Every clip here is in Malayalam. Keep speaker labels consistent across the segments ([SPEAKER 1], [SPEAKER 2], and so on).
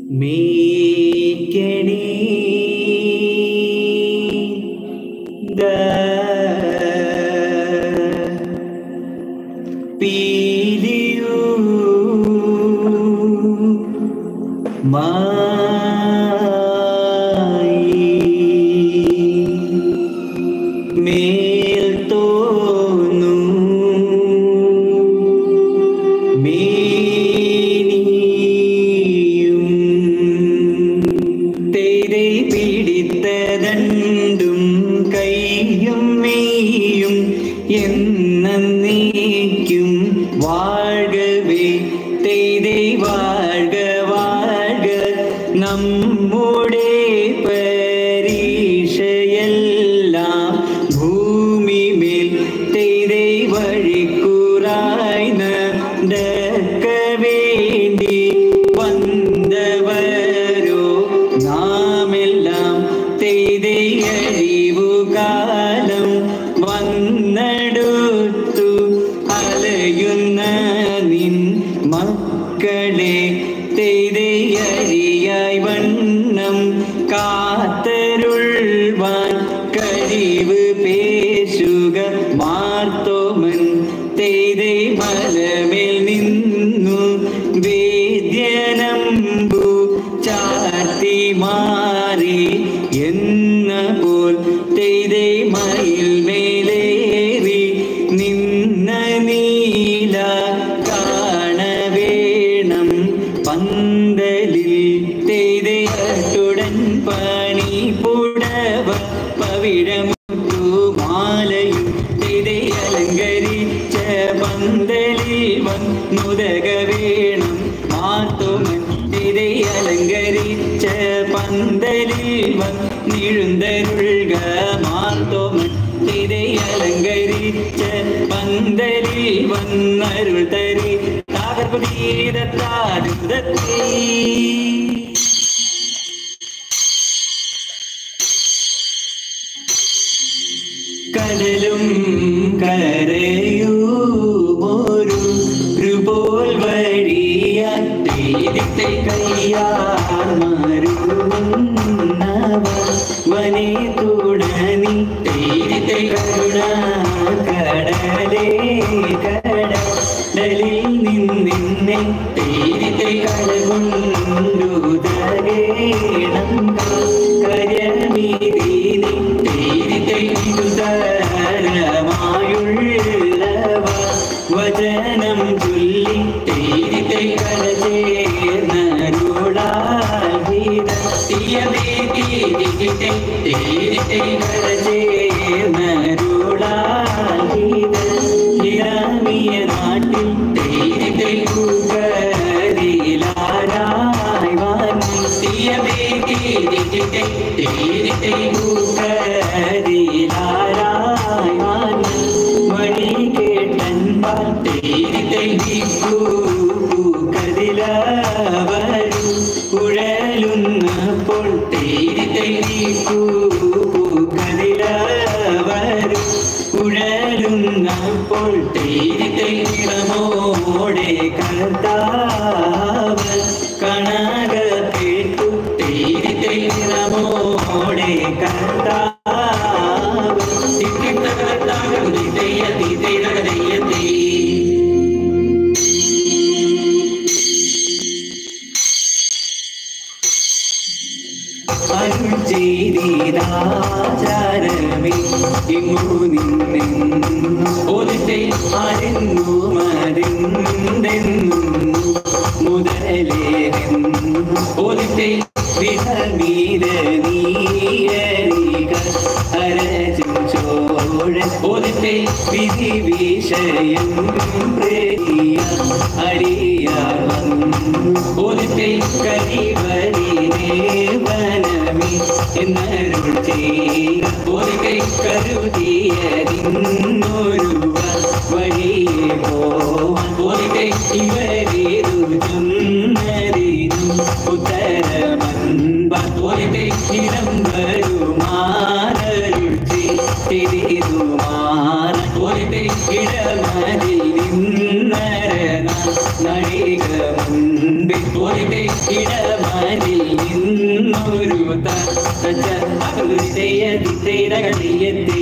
[SPEAKER 1] മേക്കണേ ദ പീലിയൂ മായി മേൽ തോന്നു മേനിയും തേരെ പിടിത്തതണ്ടും കൈയും മെയ്യും എന്നേക്കും വാഴവേ തേരെ വാഴ വാഴ നമ്മുടെ പരീക്ഷയെല്ലാം ഭൂമി മേൽ തേരെ വഴിക്കുറായി നടക്ക വേണ്ടി വന്നവരോ നാമെല്ലാം തേരെ അറിവു കാലം വന്നെടുത്തു അലയുന്ന നിൻ മക്കളെ തെരയരിയായി വണ്ണം കാത്തരുൾവാൻ കഴിവ് പേശുക മാർത്തോമൻ തെരേ മലമേൽ നിന്നു വേദ്യനമ്പു ചാർത്തി മാറി എന്ന പോൽ തെരേ മയിൽ മേലേറി നിന്ന നീല കാണവേണം പന്തലിൽ തെരയട്ടുടൻ പണി പുടവ പവിഴമുത്തു മാലയും തിരയലങ്കരിച്ച പന്തലിൽ വന്നുദക വേണം മാത്തുമൻ തിരയലങ്കരിച്ച പന്തലിൽ വന്നിഴുന്തരുൾക മാത്തോമൻ തിരയലങ്കരിച്ച പന്തലിൽ വന്നരുൾ തരി താകർപ്പുതീരത്താരുതത്തീ കടലും കരയും ഒരു പോൽ വഴിയാത്തേരിത്തെ കയ്യാൽ മാറുന്നവ വനെ തുടനി തേരിത്തെ കരുണ കടലേ കടലിൽ നിന്നെ തേരിത്തെ കടകൊണ്ടുതകേണം കരമീതിനി തേരിത്തെ സുതരമായുള്ളവ വചനം ചൊല്ലി തേരിത്തെ കരചേർന്നരുളാഹിത തീയതേ തീരിത്തെ തേരിത്തെ കരചേർന്നരുളാഹിത ഇറാമിയ നാട്ടിൽ തേരിത്തെ കുകരിലാരായി വാങ്ങി തീയതേ തീരിത്തെ തേരിത്തെ കുകരിലാരായി വാങ്ങി മണി കേട്ടൻ പാട്ടേരിത്തെ കതിലവരും കുഴലുന്നപ്പോൾ തേരിത്തെ കതിലവരും കുഴലുന്നപ്പോൾ തേരിത്തെ ഇളമോടെ കർത്താവ് കണക കേട്ടു തേരിത്തെ ഇളമോടെ കർത്താവ് അരുൾ ചെയ്താചാരമേ ഇങ്ങു നിന്നെന്നു ഒലിത്തെ ആരെന്നു മറിന്തെന്നു മുതലേതെന്നു ഒലിത്തെ വിധമീത നീയരിക അരജൻ ചോഴൻ ഒലിത്തെ വിധി വിഷയം പ്രിയ അടിയാർ വന്നു ഒലിത്തെ കരിവരി ദേവനമി എന്നരുൾ ചെയ്ത ഒലിത്തെ കരുതിയതിന്നൊരുവ വഴിയെ പോവാൻ ഒലിത്തെ ഇവരേതു ചൊന്നരീതു ഉത്തരമൻപ ഒലിത്തെ ഇടം വരുമാനരുൾ ചെയ്തു മാറ ഒലിത്തെ ഇടമതിൽ നിന്നരന നടിക മുൻപിൽ ഒലിത്തെ ഇടമാരിൽ നിന്നൊരു തകതിരകളിയെത്തി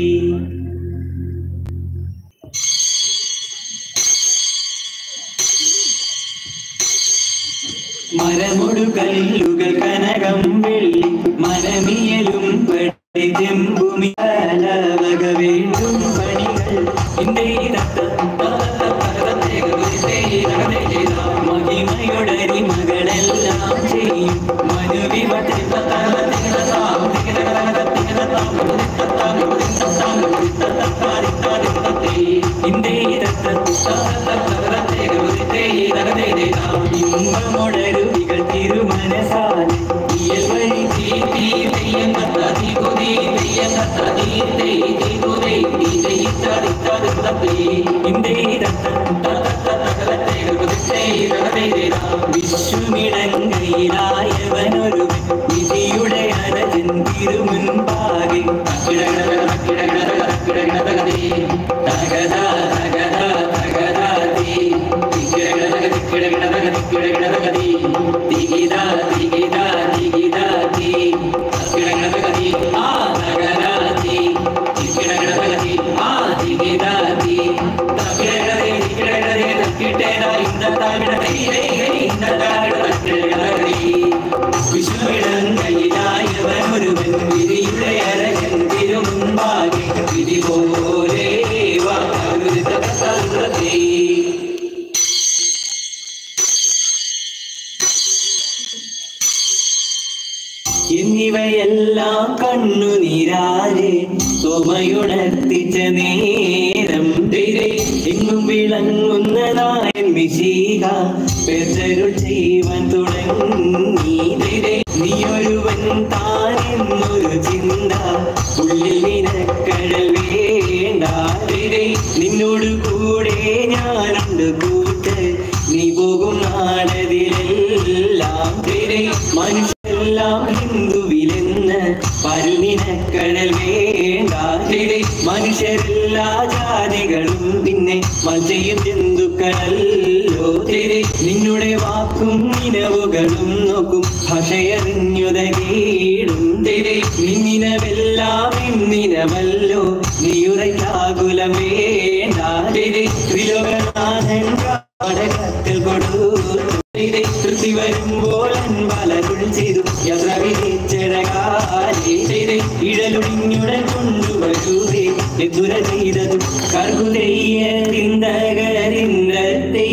[SPEAKER 1] മരമൊടു കല്ലുകൾ കനകം വെള്ളി മരമിയലും പടി ചെമ്പുമി വക വേണ്ടും പണികൾ ഇന്റെ മഹിമയുടരി മകളെല്ലാം ചെയ്യും മനുവിവത്തിൽ ഇമ്പമുടരുവികൾ തിരുമനസാൽ ഇയൽ വഴി തീ തീ തെയ്യം കത്ത തീ കുതി തെയ്യം കത്ത തീ തെയ് തീ കുതൈ തീ തെയ് ഇത്താതി ഇത്താതി തത്തേ ഇന്തേ വിഷുമിടങ്കയിലായവനൊരു വിധിയുടെ അരജൻ തിരുമുൻപാകെ തകത തകത തകതാതി ദിഗിത ദിഗിത ദിഗിതാതി ആ തകരാതി ദിഗിടഗടഗതി ആ ദിഗിതാതി തകരഗടേ ദിഗിടഗടേ തക്കിട്ടേന ഇന്നത്താവിട ദൈവേ ഇന്നത്താവിട തക്കിടഗടഗതി വിഷ്ണുവിടങ്കയിലായവനൊരുവൻ വിധിയുടെ അരകൻ തിരുമുൻപാകെ വിധി പോലെ വാഴുതേ എന്നിവയെല്ലാം കണ്ണുനീരാലെ സുമയുണർത്തിച്ച നേരം തിരെ എങ്ങും വിളങ്ങുന്നതായ മിശീക പെരുൾ ചെയ്യുവാൻ തുടങ്ങി തിരെ നീയൊരുവൻ താനെന്നൊരു ചിന്ത ഉള്ളിൽ നിനക്കടൽ വേണ്ട തിരെ നിന്നോട് കൂടെ ഞാനുണ്ട് കൂട്ട് നീ പോകും നാടതിലെല്ലാം തിരെ മനുഷ്യരെല്ലാം ഹിന്ദുവിലെന്ന് പരുനിനക്കടൽ വേണ്ട തിരെ മനുഷ്യരെല്ലാ ജാതികളും പിന്നെ മത്സ്യം ജന്തുക്കളല്ലോ തിരെ നിന്നുടെ വാക്കും നിലവുകളും നോക്കും ഭാഷയറിഞ്ഞുതകീടും തിരെ നിന്നിനവെല്ലാം ഇന്നിനവല്ലോ നീയുറയ്ക്കാകുലം വേണ്ട തിരെ ത്രിലോകനാഥൻ കടകത്തിൽ കൊടുത്തു തിരെ തൃപ്തി വരുമ്പോൾ അൻപലകുൾ ചെയ്തു യാത്ര വിധിച്ചടകാലേ തിരെ ഇഴലൊടിഞ്ഞുടൻ കൊണ്ടുവരൂരേ എതുര ചെയ്തതും കർഗുതയ്യ തിന്തകരിന്തത്തേ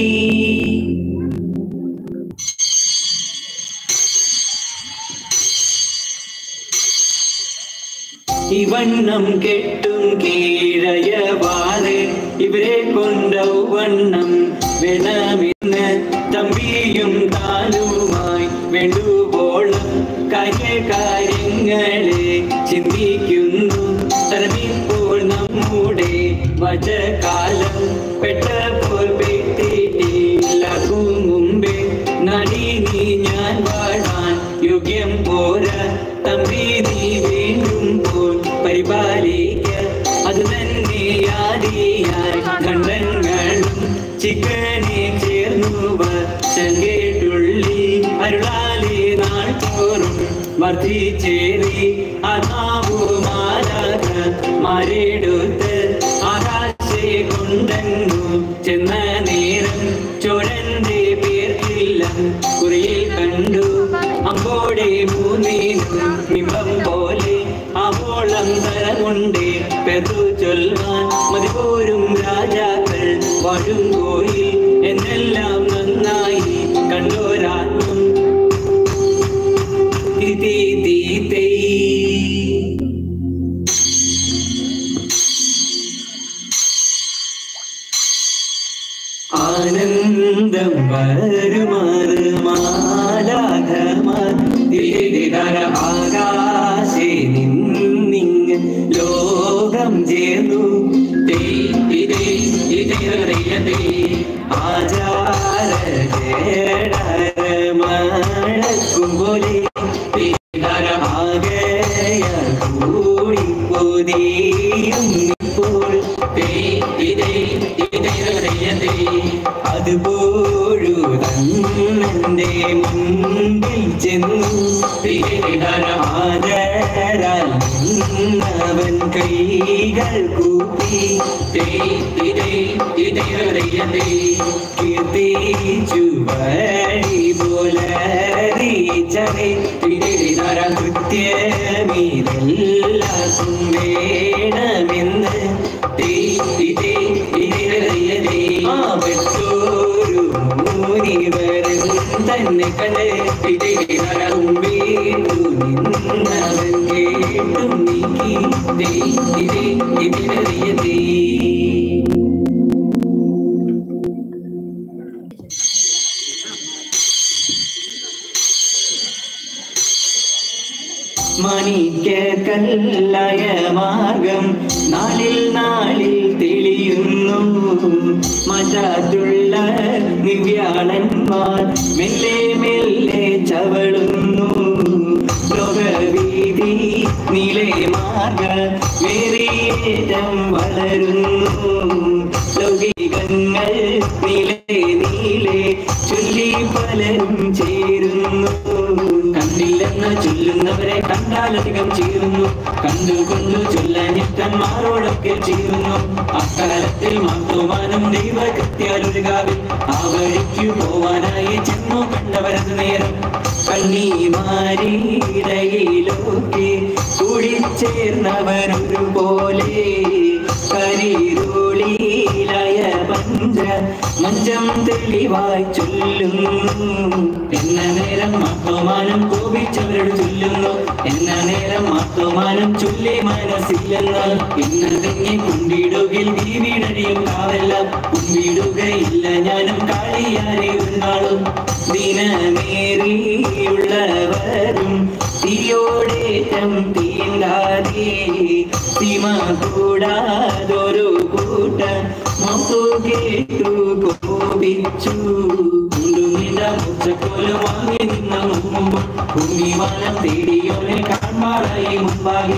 [SPEAKER 1] ഇവണ്ണം കെട്ടും കീഴയവാറ് ഇവരെ കൊണ്ടവണ്ണം വേണമെന്ന് തമ്പിയും താനുമായി വേണ്ടുവോളം കാര്യ കാര്യങ്ങളെ ചിന്തിക്കുന്നു തരമിപ്പോൾ നമ്മുടെ വചകാലം പെട്ടപ്പോൾ പെട്ടിട്ടില്ലാക്കും മുമ്പേ നടി നീ ഞാൻ വാഴാൻ യോഗ്യം പോരാ തമ്പി നീ വീണ്ടും പോൽ പരിപാലിക്ക അത് തന്നെ യാദിയായി കണ്ടങ്ങളും ചിക്കനെ ചേർന്നു വശങ്കേട്ടുള്ളി അരുളാലി നാൾ തോറും വർദ്ധിച്ചേറി അതാവുമാരാക മാരെടുത്ത് ആകാശെ കൊണ്ടങ്ങു ചെന്ന നേരം ചോരന്റെ പേർക്കില്ല കുറിയിൽ കണ്ടു അമ്പോടെ മൂന്നീനും ബിംബം പോലെ ആവോളം തരമുണ്ടേ പെതു ചൊൽവാൻ മതിപോരും രാജാക്കൾ വാഴും കോയിൽ എന്നെല്ലാം നന്നായി കണ്ടോരാത്മം തീ തീ തീ തേ ആനന്ദം വരുമാറ് മാലാഘമാർ തിരിതര ആകാശേ നിന്നിങ് ലോകം ചേർന്നു ആചാരമഴക്കും പോലെ ആകയ കൂടി പൊതിയും ഇപ്പോൾ അതുപോഴു തന്നന്റെ മുൻ
[SPEAKER 2] മുൻപിൽ ചെന്നു ആദരാൽ അവൻ കൈകൾ കൂപ്പി കീർത്തിച്ചു വഴി പോലറിയിച്ചവേ കൃത്യമിതെല്ലാം വേണമെന്ന് ആപത്തോരു മുനിവരൻ തന്നെ കണ്ട് വീണ്ടു നിന്നവൻ കേട്ടും നീക്കി ദേ ഇതേ ഇതിനറിയതേ മണിക്ക കല്ലായ മാർഗം നാളിൽ നാളിൽ തെളിയുന്നു മജാതുള്ള ദിവ്യാളന്മാർ മെല്ലെ മെല്ലെ ചവളുന്നു ലോകവീതി നീലെ മാർഗ വേറിയേറ്റം വളരുന്നു ലൗകികങ്ങൾ നീലെ നീലെ ചൊല്ലി പലരും ചേരുന്നു കണ്ടില്ലെന്ന് ചൊല്ലുന്നവരെ കണ്ടാലധികം ചേരുന്നു കണ്ടുകൊണ്ടു ചൊല്ലാനിഷ്ടന്മാരോടൊക്കെ ചേരുന്നു അക്കാലത്തിൽ മാത്തോമാനം ദൈവകൃത്യാലൊരു കാവിൽ ആ വഴിക്കു പോവാനായി ചെന്നു കണ്ടവരത് നേരം കണ്ണീമാരിടയിലൊക്കെ കൂടിച്ചേർന്നവരൊരു പോലെ കരിരുളിയിലായ പഞ്ച മഞ്ചം തെളിവായി ചൊല്ലുന്നു എന്ന നേരം മാത്തോമാനം കോപിച്ചവരോട് ചൊല്ലുന്നു എന്ന നേരം മാത്തോമാനം ചൊല്ലി മനസ്സില്ലെന്ന് എന്നതെന്നെ കുണ്ടിടുകിൽ വീടടിയും കാവല്ല കുമ്പിടുകയില്ല ഞാനും കാളിയാരെ നാളും ദിനമേറിയുള്ളവരും തീയോടേറ്റം തീണ്ടാതെ സീമ കൂടാതൊരു കൂട്ട മൊത്തു കേട്ടു കോപിച്ചു കൊണ്ടുമില്ല മുച്ചക്കോല് വാങ്ങി നിന്ന മുമ്പ് ഭൂമിമാനം തേടിയോനെ കാണാറായി മുമ്പാകെ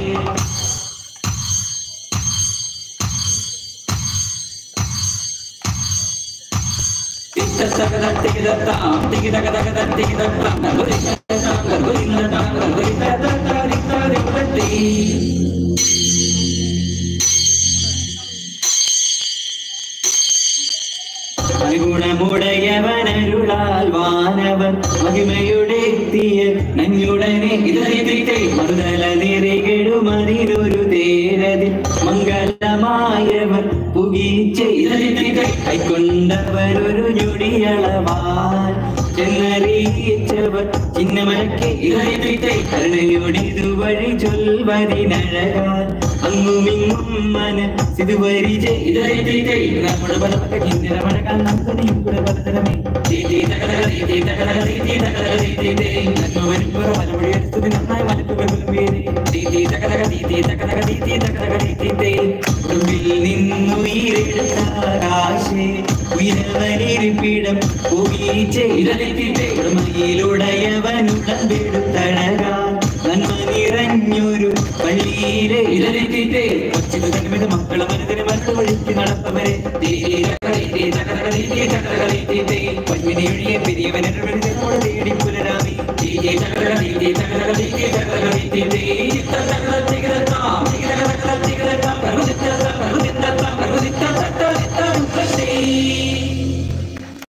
[SPEAKER 2] ഗുണമുടയവനരുളാൽ വാനവൻ മഹിമയുടെ എത്തിയ നഞ്ഞുടനെ ഇതറിത്തെ മറുതല നിറകെടുമതിലൊരു തേരതിൽ മംഗളമായവർ പുകീച്ച ഇതറിത്തെ കൈക്കൊണ്ടവരൊരു ഞൊടിയളവാൻ എന്നറിയിച്ചവർ ചിന്നമലക്ക് ഇതറിത്തെ കരുണയോടിതുവഴി ചൊൽവതിനഴകാൻ അങ്ങുമിങ്ങും മന സിതുവരിജ ഇതറിത്തെ നമ്മുടെ പലപക്ക കിന്നര മഴകാൽ നമുക്കറിയും കൂടെ പലതരമേ നന്നായി മലപ്പുറം നിന്നുയരെടുത്താകാശേ ഉയരവനിരിപ്പിടം ഉടയവനുടമ്പെടുത്തഴകാൻ നന്മ നിറഞ്ഞൊരു പള്ളിയിലെ ഇരലിറ്റിട്ട് മക്കളെ മനതിന് മക്കൾ വഴിക്ക് നടപ്പവരെ പത്മിനിയൊഴിയെ പെരിയവനോട് തേടി പുലരാമി ചക്ര